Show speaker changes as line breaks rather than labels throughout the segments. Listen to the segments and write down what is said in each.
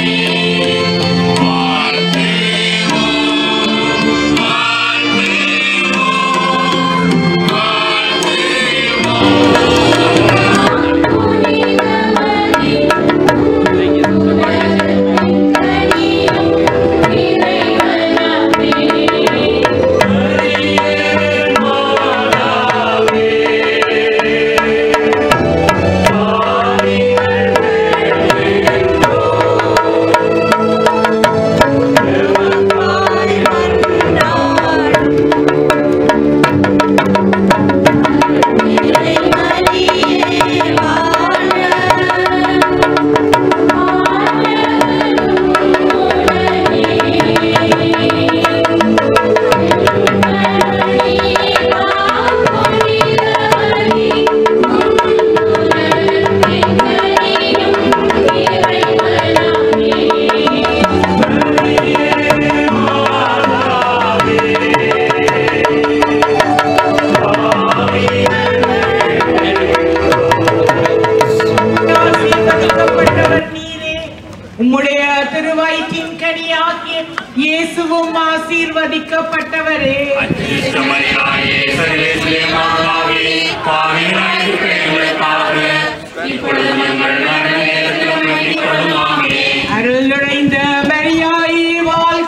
ஆசீர்வதிக்கப்பட்டவர் நீரே உம்முடைய திருவயிற்றின் கனியாகிய இயேசுவும் ஆசீர்வதிக்கப்பட்டவரே
அச்சிஷ்டமரியாயே சர்வேஸ்வரே மாதாவே பாவிகளாயிருக்கிற எங்களுக்காக இப்பொழுது எங்கள் மரண நேரத்திலும் வேண்டிக் கொள்ளும் ஆமென்.
அருள் நுழைந்த மரியாயே வாழ்க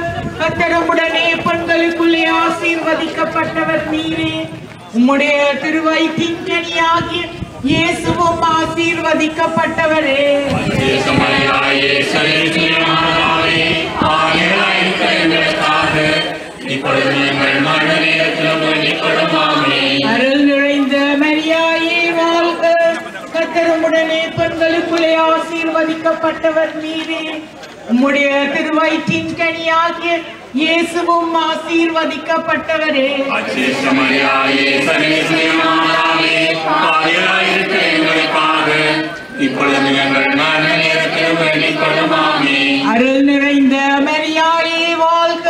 கத்தரமுடனே பெண்களுக்குள்ளே ஆசீர்வதிக்கப்பட்டவர் நீரே உம்முடைய திருவயிற்றின் கனியாகிய இயேசுவும் ஆசீர்வதிக்கப்பட்டவரே
அச்சிஷ்டமரியாயே சர்வேஸ்வரே மாதாவே பாவிகளாயிருக்கிற எங்களுக்காக இப்பொழுது எங்கள் மரண நேரத்திலும் வேண்டிக் கொள்ளும் ஆமென்.
அருள் நுழைந்த மரியாயே வாழ்க கத்தரமுடனே பெண்களுக்குள்ளே ஆசீர்வதிக்கப்பட்டவர் நீரே உம்முடைய திருவயிற்றின் கனியாகிய இயேசுவும் ஆசீர்வதிக்கப்பட்டவரே
அச்சிஷ்டமரியாயே சர்வேஸ்வரே மாதாவே பாவிகளாயிருக்கிற எங்களுக்காக இப்பொழுது எங்கள் மரண நேரத்திலும் வேண்டிக் கொள்ளும் ஆமென்.
அருள் நிறைந்த மரியாயே வாழ்க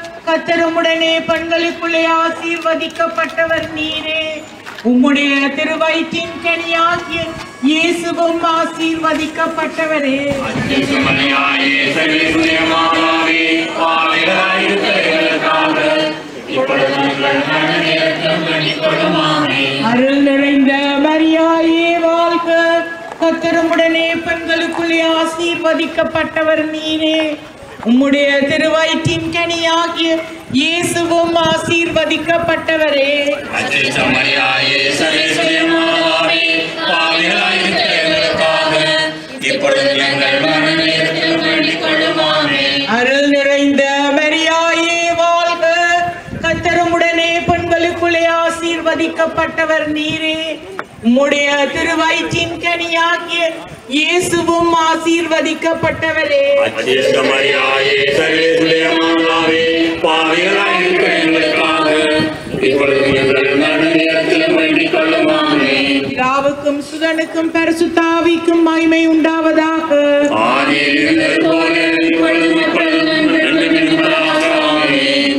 கத்தரமுடனே பெண்களுக்குள்ளே ஆசீர்வதிக்கப்பட்டவர் நீரே உம்முடைய திருவயிற்றின் கனியாகிய இயேசுவும் ஆசீர்வதிக்கப்பட்டவரே
அச்சிஷ்டமரியாயே சர்வேஸ்வரே மாதாவே பாவிகளாயிருக்கிற எங்களுக்காக இப்பொழுது எங்கள் மரண நேரத்திலும் வேண்டிக் கொள்ளும் ஆமென்.
அருள் நிறைந்த மரியாயே வாழ்க கத்தரமுடனே பெண்களுக்குள்ளே ஆசீர்வதிக்கப்பட்டவர் நீரே உம்முடைய திருவயிற்றின் கனியாகிய இயேசுவும் ஆசீர்வதிக்கப்பட்டவரே
அச்சிஷ்டமரியாயே சர்வேஸ்வரே மாதாவே பாவிகளாயிருக்கிற எங்களுக்காக இப்பொழுது எங்கள் மரண நேரத்திலும் வேண்டிக் கொள்ளும் ஆமென்.
அருள் நிறைந்த மரியாயே வாழ்க கத்தரமுடனே பெண்களுக்குள்ளே ஆசீர்வதிக்கப்பட்டவர் நீரே உம்முடைய திருவயிற்றின் கனியாகிய இயேசுவும் ஆசீர்வதிக்கப்பட்டவரே
அச்சிஷ்டமரியாயே சர்வேஸ்வரே மாதாவே பாவிகளாயிருக்கிற எங்களுக்காக இப்பொழுது எங்கள் மரண நேரத்திலும் வேண்டிக் கொள்ளும் ஆமென்.
பிதாவுக்கும் சுதனுக்கும் பரிசுத்தாவிக்கும் மகிமை உண்டாவதாக
ஆதியில் இருந்தது போல இப்பொழுதும் எப்பொழுதும் என்றென்றும் இருப்பதாக. ஆமென்.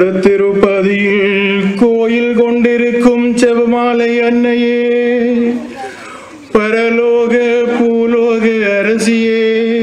மடுத்திருப்பதியில் கோயில் கொண்டிருக்கும் செவமாலை அன்னையே பரலோக பூலோக அரசியே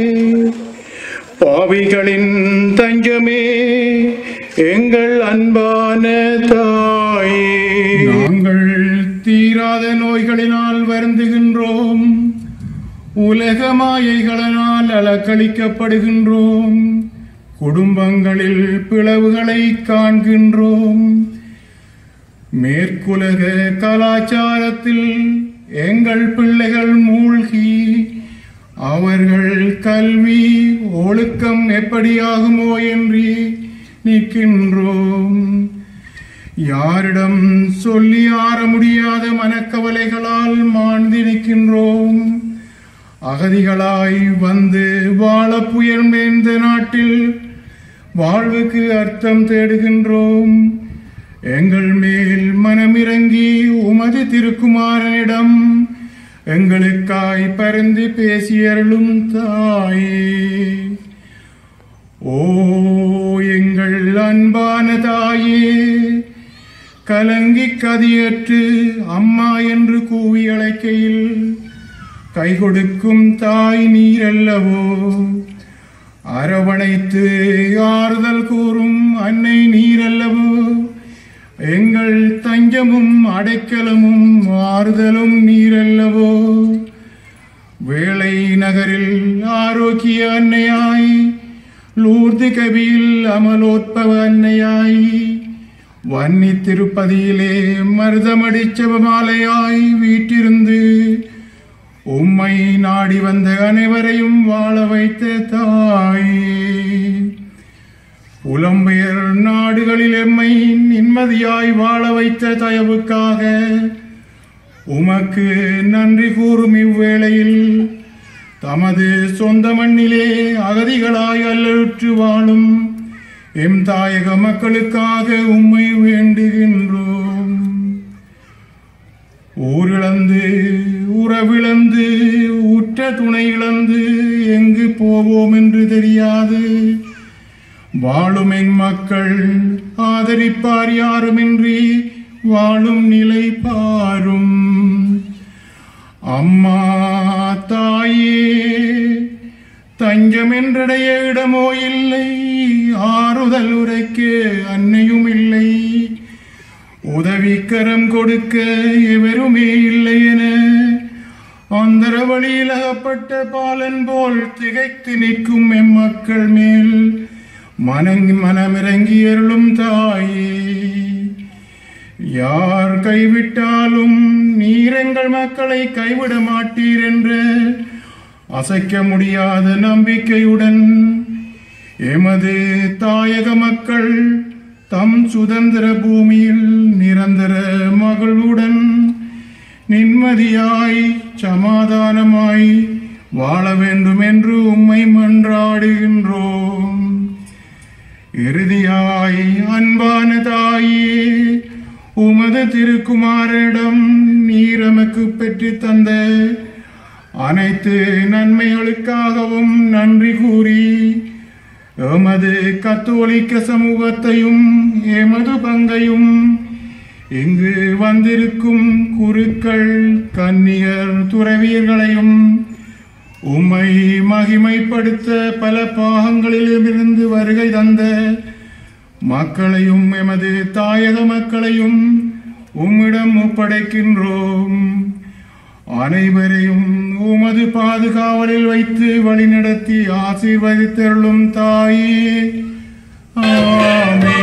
பாவிகளின் தஞ்சமே எங்கள் அன்பான தாயே நாங்கள் தீராத நோய்களினால் வருந்துகின்றோம் உலக மாயைகளினால் அலக்களிக்கப்படுகின்றோம் குடும்பங்களில் பிளவுகளை காண்கின்றோம் மேற்குலக கலாச்சாரத்தில் எங்கள் பிள்ளைகள் மூழ்கி அவர்கள் கல்வி ஒழுக்கம் எப்படியாகுமோ என்று நிற்கின்றோம் யாரிடம் சொல்லி ஆற முடியாத மனக்கவலைகளால் மாழ்ந்து நிற்கின்றோம் அகதிகளாய் வந்து வாழ புயர்ந்த நாட்டில் வாழ்வுக்கு அர்த்தம் தேடுகின்றோம் எங்கள் மேல் மனமிறங்கி உமது திருக்குமாரனிடம் எங்களுக்காய் பரிந்து பேசியருளும் தாயே ஓ எங்கள் அன்பான தாயே கலங்கி கதியற்று அம்மா என்று கூவி அழைக்கையில் கை கொடுக்கும் தாய் நீரல்லவோ அரவணைத்து ஆறுதல் கூறும் அன்னை நீரல்லவோ எங்கள் தஞ்சமும் அடைக்கலமும் ஆறுதலும் நீரல்லவோ வேளை நகரில் ஆரோக்கிய அன்னையாய் லூர்து கவியில் அமலோத்பவ அன்னையாய் வன்னி திருப்பதியிலே மருதமடி செவமாலையாய் வீட்டிருந்து உம்மை நாடி வந்த அனைவரையும் வாழ வைத்த தாயே புலம்பெயர் நாடுகளில் எம்மை நிம்மதியாய் வாழ வைத்த தயவுக்காக உமக்கு நன்றி கூறும் இவ்வேளையில் தமது சொந்த மண்ணிலே அகதிகளாய் அல்லலுற்று வாழும் எம் தாயக மக்களுக்காக உம்மை வேண்டுகின்றோம் ஊரிழந்து உறவிழந்து உற்ற துணை இழந்து எங்கு போவோம் என்று தெரியாது வாழும் என் மக்கள் ஆதரிப்பார் யாருமின்றி வாழும் நிலை பாரும் அம்மா தாயே தஞ்சம் என்றடைய இடமோ இல்லை ஆறுதல் உரைக்க அன்னையும் இல்லை உதவிக்கரம் கொடுக்க எவருமே இல்லை என அந்தர வழியில் அகப்பட்ட பாலன் போல் திகைத்து நிற்கும் எம்மக்கள் மேல் மனங்கி மனமிறங்கி அருளும் தாயே யார் கைவிட்டாலும் நீர் எங்கள் மக்களை கைவிட மாட்டீர் என்ற அசைக்க முடியாத நம்பிக்கையுடன் எமது தாயக மக்கள் தம் சுதந்திர பூமியில் நிரந்தர மகிழ்வுடன் நிம்மதியாய் சமாதானமாய் வாழ வேண்டும் என்று உம்மை மன்றாடுகின்றோம் இறுதியாய் அன்பான தாயே உமது திருக்குமாரிடம் நீர் எமக்கு பெற்றுத் தந்த அனைத்து நன்மைகளுக்காகவும் நன்றி கூறி எமது கத்தோலிக்க சமூகத்தையும் எமது பங்கையும் இங்கு வந்திருக்கும் குருக்கள் கன்னியர் துறவியர்களையும் உம்மை மகிமைப்படுத்த பல பாகங்களிலுமிருந்து வருகை தந்த மக்களையும் எமது தாயக மக்களையும் உம்மிடம் ஒப்படைக்கின்றோம் அனைவரையும் உமது பாதுகாவலில் வைத்து வழிநடத்தி ஆசீர்வதித்தருளும் தாயே ஆமென்